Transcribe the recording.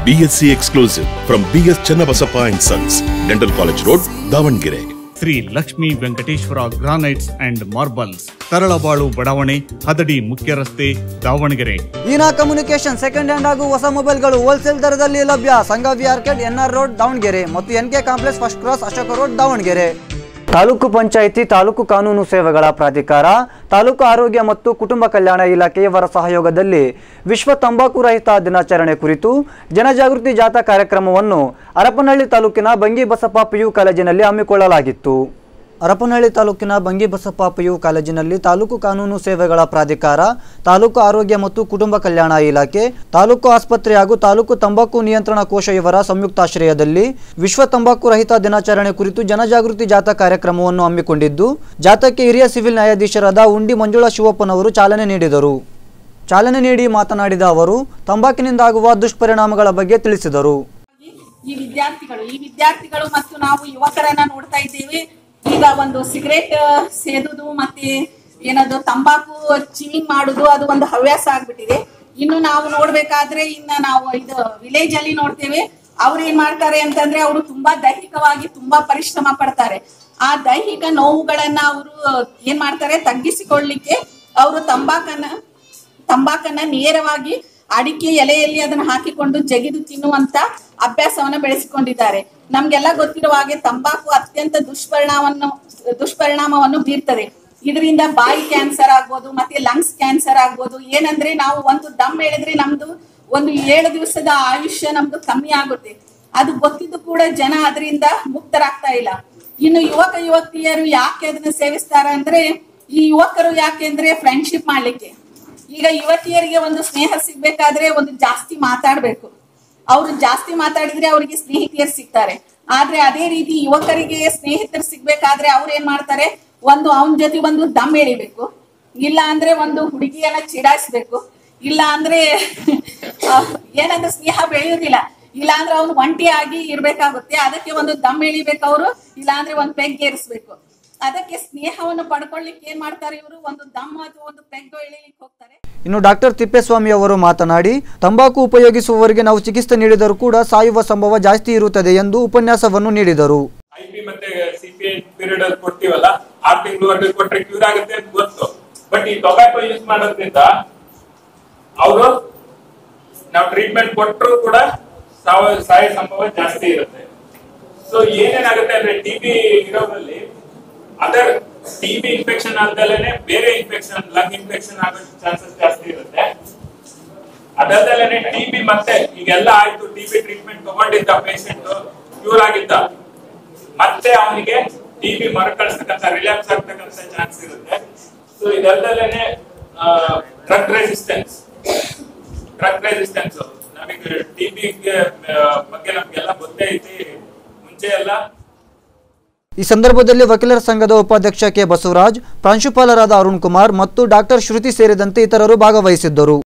BSc exclusive from BS Channabasappa and Sons, Dental College Road, Davangere. Shri Lakshmi Venkateshwara granites and marbles Taralabalu ಬಡಾವಣೆ ಹದಡಿ ಮುಖ್ಯ ರಸ್ತೆ Davangere Eena communication second hand ಹಾಗೂ ಹೊಸ ಮೊಬೈಲ್ಗಳು ಹೋಲ್ಸೇಲ್ ದರದಲ್ಲಿ ಲಭ್ಯ Sangavi arcade NR road Davangere ಮತ್ತು N K complex first cross Ashoka road Davangere taluk panchayat taluk ಕಾನೂನು ಸೇವೆಗಳ ಪ್ರಾಧಿಕಾರ ತಾಲೂಕು ಆರೋಗ್ಯ ಮತ್ತು ಕುಟುಂಬ ಕಲ್ಯಾಣ ಇಲಾಖೆಯವರ ಸಹಯೋಗದಲ್ಲಿ ವಿಶ್ವ ತಂಬಾಕು ರಹಿತ ದಿನಾಚರಣೆ ಕುರಿತು ಜನಜಾಗೃತಿ ಜಾಥಾ ಕಾರ್ಯಕ್ರಮವನ್ನು ಹರಪನಹಳ್ಳಿ ತಾಲೂಕಿನ ಬಂಗಿಬಸಪ್ಪ ಪಿಯು ಕಾಲೇಜಿನಲ್ಲಿ ಹಮ್ಮಿಕೊಳ್ಳಲಾಗಿತ್ತು ಹರಪನಹಳ್ಳಿ ತಾಲೂಕಿನ ಬಂಗಿಬಸಪ್ಪ ಪಿಯು ಕಾಲೇಜಿನಲ್ಲಿ ತಾಲೂಕು ಕಾನೂನು ಸೇವೆಗಳ ಪ್ರಾಧಿಕಾರ ತಾಲೂಕು ಆರೋಗ್ಯ ಮತ್ತು ಕುಟುಂಬ ಕಲ್ಯಾಣ ಇಲಾಖೆ ತಾಲೂಕು ಆಸ್ಪತ್ರೆ ಹಾಗೂ ತಾಲೂಕು ತಂಬಾಕು ನಿಯಂತ್ರಣ ಕೋಶ ಇವರ ಸಂಯುಕ್ತಾಶ್ರಯದಲ್ಲಿ ವಿಶ್ವ ತಂಬಾಕು ರಹಿತ ದಿನಾಚರಣೆ ಕುರಿತು ಜನಜಾಗೃತಿ ಜಾಥಾ ಕಾರ್ಯಕ್ರಮವನ್ನು ಹಮ್ಮಿಕೊಂಡಿದ್ದು ಜಾಥಾಕ್ಕೆ ಹಿರಿಯ ಸಿವಿಲ್ ನ್ಯಾಯಾಧೀಶರಾದ ಉಂಡಿ ಮಂಜುಳಾ ಶಿವಪ್ಪನವರು ಚಾಲನೆ ನೀಡಿದರು ಚಾಲನೆ ನೀಡಿ ಮಾತನಾಡಿದ ಅವರು ತಂಬಾಕಿನಿಂದಾಗುವ ದುಷ್ಪರಿಣಾಮಗಳ ಬಗ್ಗೆ ತಿಳಿಸಿದರು ಈ ವಿದ್ಯಾರ್ಥಿಗಳು ಈ ವಿದ್ಯಾರ್ಥಿಗಳು ಮತ್ತು ನಾವು ಯುವಕರನ್ನ ನೋಡ್ತಾ ಇದ್ದೇವೆ ಈಗ ಒಂದು ಸಿಗರೇಟ್ ಸೇದುದು ಮತ್ತೆ ಏನದು ತಂಬಾಕು ಚಿವಿಂಗ್ ಮಾಡುದು ಅದು ಒಂದು ಹವ್ಯಾಸ ಆಗ್ಬಿಟ್ಟಿದೆ ಇನ್ನು ನಾವು ನೋಡ್ಬೇಕಾದ್ರೆ ಇನ್ನ ನಾವು ಇದು ವಿಲೇಜ್ ಅಲ್ಲಿ ನೋಡ್ತೇವೆ ಅವ್ರು ಏನ್ ಮಾಡ್ತಾರೆ ಅಂತಂದ್ರೆ ಅವರು ತುಂಬಾ ದೈಹಿಕವಾಗಿ ತುಂಬಾ ಪರಿಶ್ರಮ ಪಡ್ತಾರೆ ಆ ದೈಹಿಕ ನೋವುಗಳನ್ನ ಅವರು ಏನ್ ಮಾಡ್ತಾರೆ ತಗ್ಗಿಸಿಕೊಳ್ಳಿಕ್ಕೆ ಅವರು ತಂಬಾಕನ್ನ ತಂಬಾಕನ್ನ ನೇರವಾಗಿ ಅಡಿಕೆ ಎಲೆಯಲ್ಲಿ ಅದನ್ನ ಹಾಕಿಕೊಂಡು ಜಗಿದು ತಿನ್ನುವಂತ ಅಭ್ಯಾಸವನ್ನ ಬೆಳೆಸಿಕೊಂಡಿದ್ದಾರೆ ನಮ್ಗೆಲ್ಲ ಗೊತ್ತಿರುವ ಹಾಗೆ ತಂಬಾಕು ಅತ್ಯಂತ ದುಷ್ಪರಿಣಾಮವನ್ನು ದುಷ್ಪರಿಣಾಮವನ್ನು ಬೀರ್ತದೆ ಇದರಿಂದ ಬಾಯಿ ಕ್ಯಾನ್ಸರ್ ಆಗ್ಬೋದು ಮತ್ತೆ ಲಂಗ್ಸ್ ಕ್ಯಾನ್ಸರ್ ಆಗ್ಬೋದು ಏನಂದ್ರೆ ನಾವು ಒಂದು ದಮ್ ಹೇಳಿದ್ರೆ ನಮ್ದು ಒಂದು ಏಳು ದಿವಸದ ಆಯುಷ್ಯ ನಮ್ದು ಕಮ್ಮಿ ಆಗುತ್ತೆ ಅದು ಗೊತ್ತಿದ್ದು ಕೂಡ ಜನ ಅದರಿಂದ ಮುಕ್ತರಾಗ್ತಾ ಇಲ್ಲ ಇನ್ನು ಯುವಕ ಯುವತಿಯರು ಯಾಕೆ ಅದನ್ನ ಸೇವಿಸ್ತಾರೆ ಅಂದ್ರೆ ಈ ಯುವಕರು ಯಾಕೆ ಅಂದ್ರೆ ಫ್ರೆಂಡ್ಶಿಪ್ ಮಾಡ್ಲಿಕ್ಕೆ ಈಗ ಯುವತಿಯರಿಗೆ ಒಂದು ಸ್ನೇಹ ಸಿಗ್ಬೇಕಾದ್ರೆ ಒಂದು ಜಾಸ್ತಿ ಮಾತಾಡ್ಬೇಕು ಅವರು ಜಾಸ್ತಿ ಮಾತಾಡಿದ್ರೆ ಅವರಿಗೆ ಸ್ನೇಹಿತಿಯರು ಸಿಗ್ತಾರೆ ಆದ್ರೆ ಅದೇ ರೀತಿ ಯುವಕರಿಗೆ ಸ್ನೇಹಿತರು ಸಿಗ್ಬೇಕಾದ್ರೆ ಅವ್ರು ಏನ್ ಮಾಡ್ತಾರೆ ಒಂದು ಅವನ ಜೊತೆ ಒಂದು ದಮ್ ಎಳಿಬೇಕು ಇಲ್ಲ ಅಂದ್ರೆ ಒಂದು ಹುಡುಗಿಯನ್ನ ಚಿಡಾಯಿಸ್ಬೇಕು ಇಲ್ಲ ಅಂದ್ರೆ ಆ, ಏನಂದ್ರೆ ಸ್ನೇಹ ಬೆಳೆಯುವುದಿಲ್ಲ ಇಲ್ಲ ಅಂದ್ರೆ ಅವ್ನು ಒಂಟಿಯಾಗಿ ಇರ್ಬೇಕಾಗುತ್ತೆ ಅದಕ್ಕೆ ಒಂದು ದಮ್ ಎಳಿಬೇಕು ಅವರು ಇಲ್ಲ ಅಂದ್ರೆ ಒಂದು ಪೆಗ್ ಏರಿಸ್ಬೇಕು ಅದಕ್ಕೆ ಸ್ನೇಹವನ್ನು ಪಡ್ಕೊಳ್ಳಿಕ್ಕೆ ಏನ್ ಮಾಡ್ತಾರೆ ಇವರು ಒಂದು ದಮ್ ಅಥವಾ ಒಂದು ಪೆಗ್ ಎಳಿಲಿಕ್ಕೆ ಹೋಗ್ತಾರೆ ಇನ್ನು ಡಾಕ್ಟರ್ ತಿಪ್ಪೇಸ್ವಾಮಿ ಅವರು ಮಾತನಾಡಿ ತಂಬಾಕು ಉಪಯೋಗಿಸುವವರಿಗೆ ನಾವು ಚಿಕಿತ್ಸೆ ನೀಡಿದರೂ ಕೂಡ ಸಾಯುವ ಸಂಭವ ಜಾಸ್ತಿ ಇರುತ್ತದೆ ಎಂದು ಉಪನ್ಯಾಸವನ್ನು ನೀಡಿದರು ಐ ಪಿ ಮತ್ತೆ ಸಿ ಪಿ ಪೀರಿಯಡ್ ಅಲ್ಲಿ ಕೊಡ್ತೀವಲ್ಲ ಆರ್ ತಿಂಗಳವರೆಗೆ ಕೊಟ್ರೆ ಕ್ಯೂರ್ ಆಗುತ್ತೆ ಅಂತ ಗೊತ್ತು ಬಟ್ ಈ ಟೊಬ್ಯಾಕೋ ಯೂಸ್ ಮಾಡೋದ್ರಿಂದ ಅವರು ನಾವು ಟ್ರೀಟ್ಮೆಂಟ್ ಕೊಟ್ಟರು ಕೂಡ ಸಾವ ಸಾಯೋ ಸಂಭವ ಜಾಸ್ತಿ ಇರುತ್ತೆ ಸೊ ಏನೇನಾಗುತ್ತೆ ಅಂದ್ರೆ ಟಿಬಿ ಇರೋದ್ರಲ್ಲಿ ಅದರ್ ಟಿಬಿ ಇನ್ಫೆಕ್ಷನ್ ಆದಲೇನೆ ಬೇರೆ ಇನ್ಫೆಕ್ಷನ್ ಲಂಗ್ ಇನ್ಫೆಕ್ಷನ್ ಆಗೋ ಚಾನ್ಸಸ್ ಜಾಸ್ತಿ ಇರುತ್ತೆ ಅದಲ್ಲದೆ ಟಿಬಿ ಮತ್ತೆ ಈಗೆಲ್ಲ ಆಯ್ತು ಟಿಬಿ ಟ್ರೀಟ್ಮೆಂಟ್ ತಗೊಂಡಿದ್ದ ಪೇಷಂಟ್ ಕ್ಯೂರ್ ಆಗಿದ್ದ ಮತ್ತೆ ಅವನಿಗೆ ಟಿಬಿ ಮರುಕಳಿಸ್ತಕ್ಕಂಥ ರಿಲ್ಯಾಪ್ಸ್ ಆಗ್ತಕ್ಕಂಥ ಚಾನ್ಸ್ ಇರುತ್ತೆ ಸೊ ಇದಲ್ಲದೆ ಡ್ರಗ್ ರೆಸಿಸ್ಟೆನ್ಸ್ ಡ್ರಗ್ ರೆಸಿಸ್ಟೆನ್ಸ್ ನಮಗೆ ಟಿಬಿ ಬಗ್ಗೆ ನಮ್ಗೆಲ್ಲ ಗೊತ್ತೇ ಐತಿ ಮುಂಚೆ ಎಲ್ಲ ಈ ಸಂದರ್ಭದಲ್ಲಿ ವಕೀಲರ ಸಂಘದ ಉಪಾಧ್ಯಕ್ಷ ಕೆ ಬಸವರಾಜ್ ಪ್ರಾಂಶುಪಾಲರಾದ ಅರುಣ್ ಕುಮಾರ್ ಮತ್ತು ಡಾಕ್ಟರ್ ಶ್ರುತಿ ಸೇರಿದಂತೆ ಇತರರು ಭಾಗವಹಿಸಿದ್ದರು